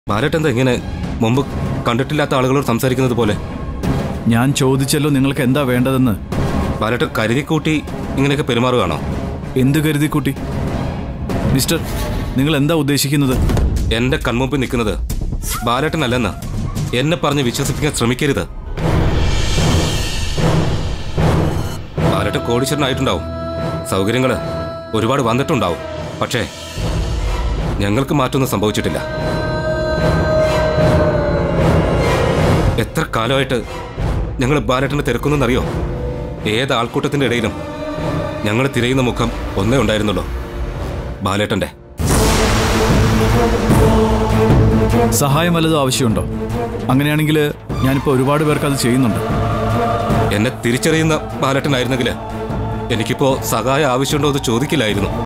ബാലേട്ടെന്താ ഇങ്ങനെ മുമ്പ് കണ്ടിട്ടില്ലാത്ത ആളുകളോട് സംസാരിക്കുന്നത് പോലെ ഞാൻ ചോദിച്ചല്ലോ നിങ്ങൾക്ക് എന്താ വേണ്ടതെന്ന് ബാലേട്ടൻ കരുതിക്കൂട്ടി ഇങ്ങനെയൊക്കെ പെരുമാറുകയാണോ എന്ത് കരുതി കുട്ടി മിസ്റ്റർ നിങ്ങൾ എന്താ ഉദ്ദേശിക്കുന്നത് എന്റെ കൺമുമ്പിൽ നിൽക്കുന്നത് ബാലേട്ടനല്ലെന്ന് എന്നെ പറഞ്ഞ് വിശ്വസിപ്പിക്കാൻ ശ്രമിക്കരുത് ബാലേട്ടൻ കോടീശ്വരനായിട്ടുണ്ടാവും സൗകര്യങ്ങൾ ഒരുപാട് വന്നിട്ടുണ്ടാവും പക്ഷേ ഞങ്ങൾക്ക് മാറ്റമൊന്നും സംഭവിച്ചിട്ടില്ല എത്ര കാലമായിട്ട് ഞങ്ങൾ ബാലേട്ടനെ തിരക്കുന്നെന്നറിയോ ഏത് ആൾക്കൂട്ടത്തിന്റെ ഇടയിലും ഞങ്ങൾ തിരയുന്ന മുഖം ഒന്നേ ഉണ്ടായിരുന്നുള്ളൂ ബാലേട്ടന്റെ സഹായം വല്ലതും ആവശ്യമുണ്ടോ അങ്ങനെയാണെങ്കിൽ ഞാനിപ്പോൾ ഒരുപാട് പേർക്ക് അത് ചെയ്യുന്നുണ്ട് എന്നെ തിരിച്ചറിയുന്ന ബാലട്ടനായിരുന്നെങ്കിൽ എനിക്കിപ്പോ സഹായം ആവശ്യമുണ്ടോ എന്ന് ചോദിക്കില്ലായിരുന്നു